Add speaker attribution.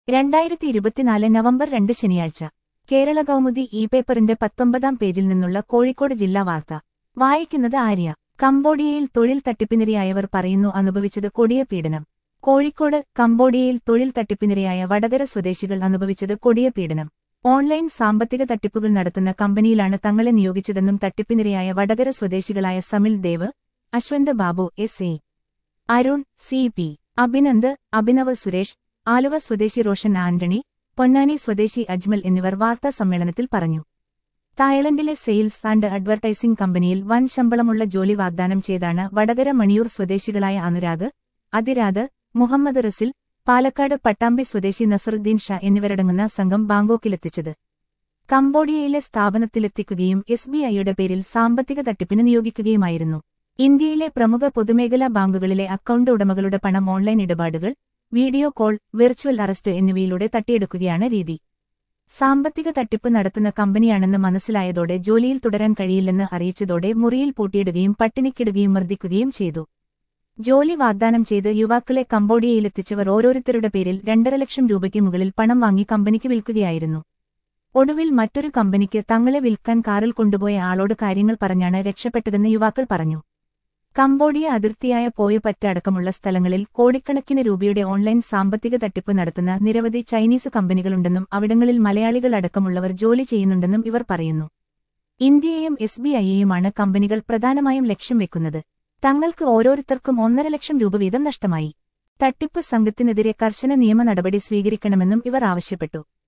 Speaker 1: രണ്ടായിരത്തി ഇരുപത്തിനാല് നവംബർ രണ്ട് ശനിയാഴ്ച കേരള കൗമുദി ഇ പേപ്പറിന്റെ പത്തൊമ്പതാം പേജിൽ നിന്നുള്ള കോഴിക്കോട് ജില്ലാ വാർത്ത വായിക്കുന്നത് ആര്യ കംബോഡിയയിൽ തൊഴിൽ തട്ടിപ്പിനിരയായവർ പറയുന്നു അനുഭവിച്ചത് കൊടിയ പീഡനം കോഴിക്കോട് കംബോഡിയയിൽ തൊഴിൽ തട്ടിപ്പിനിരയായ വടകര സ്വദേശികൾ അനുഭവിച്ചത് കൊടിയ പീഡനം ഓൺലൈൻ സാമ്പത്തിക തട്ടിപ്പുകൾ നടത്തുന്ന കമ്പനിയിലാണ് തങ്ങളെ നിയോഗിച്ചതെന്നും തട്ടിപ്പിനിരയായ വടകര സ്വദേശികളായ Samil Dev Ashwanth Babu S A Arun C P Abhinand Abhinav Suresh Aluva സ്വദേശി റോഷൻ ആന്റണി പൊന്നാനി സ്വദേശി അജ്മൽ എന്നിവർ വാർത്താ സമ്മേളനത്തിൽ പറഞ്ഞു തായ്ലൻഡിലെ സെയിൽസ് ആൻഡ് അഡ്വർടൈസിംഗ് കമ്പനിയിൽ വൻ ശമ്പളമുള്ള ജോലി വാഗ്ദാനം ചെയ്താണ് വടകര മണിയൂർ സ്വദേശികളായ അനുരാഗ് അതിരാഗ് മുഹമ്മദ് റസിൽ പാലക്കാട് പട്ടാമ്പി സ്വദേശി നസറുദ്ദീൻ ഷാ എന്നിവരടങ്ങുന്ന സംഘം ബാങ്കോക്കിലെത്തിച്ചത് കംബോഡിയയിലെ സ്ഥാപനത്തിലെത്തിക്കുകയും എസ് ബി ഐയുടെ പേരിൽ സാമ്പത്തിക തട്ടിപ്പിന് നിയോഗിക്കുകയുമായിരുന്നു ഇന്ത്യയിലെ പ്രമുഖ പൊതുമേഖലാ ബാങ്കുകളിലെ അക്കൗണ്ട് ഉടമകളുടെ പണം ഓൺലൈൻ ഇടപാടുകൾ വീഡിയോ കോൾ വിർച്വൽ അറസ്റ്റ് എന്നിവയിലൂടെ തട്ടിയെടുക്കുകയാണ് രീതി സാമ്പത്തിക തട്ടിപ്പ് നടത്തുന്ന കമ്പനിയാണെന്ന് മനസ്സിലായതോടെ ജോലിയിൽ തുടരാൻ കഴിയില്ലെന്ന് അറിയിച്ചതോടെ മുറിയിൽ പൂട്ടിയിടുകയും പട്ടിണിക്കിടുകയും മർദ്ദിക്കുകയും ചെയ്തു ജോലി വാഗ്ദാനം ചെയ്ത് യുവാക്കളെ കംബോഡിയയിലെത്തിച്ചവർ ഓരോരുത്തരുടെ പേരിൽ രണ്ടര ലക്ഷം രൂപയ്ക്ക് മുകളിൽ പണം വാങ്ങി കമ്പനിക്ക് വിൽക്കുകയായിരുന്നു ഒടുവിൽ മറ്റൊരു കമ്പനിക്ക് തങ്ങളെ വിൽക്കാൻ കാറിൽ കൊണ്ടുപോയ ആളോട് കാര്യങ്ങൾ പറഞ്ഞാണ് രക്ഷപ്പെട്ടതെന്ന് യുവാക്കൾ പറഞ്ഞു കംബോഡിയ അതിർത്തിയായ പോയപറ്റ അടക്കമുള്ള സ്ഥലങ്ങളിൽ കോടിക്കണക്കിന് രൂപയുടെ ഓൺലൈൻ സാമ്പത്തിക തട്ടിപ്പ് നടത്തുന്ന നിരവധി ചൈനീസ് കമ്പനികളുണ്ടെന്നും അവിടങ്ങളിൽ മലയാളികൾ അടക്കമുള്ളവർ ജോലി ചെയ്യുന്നുണ്ടെന്നും ഇവർ പറയുന്നു ഇന്ത്യയെയും എസ് ബി ഐയെയുമാണ് കമ്പനികൾ പ്രധാനമായും ലക്ഷ്യം വെക്കുന്നത് തങ്ങൾക്ക് ഓരോരുത്തർക്കും ഒന്നര ലക്ഷം രൂപ വീതം നഷ്ടമായി തട്ടിപ്പ് സംഘത്തിനെതിരെ കർശന നിയമ നടപടി സ്വീകരിക്കണമെന്നും ഇവർ ആവശ്യപ്പെട്ടു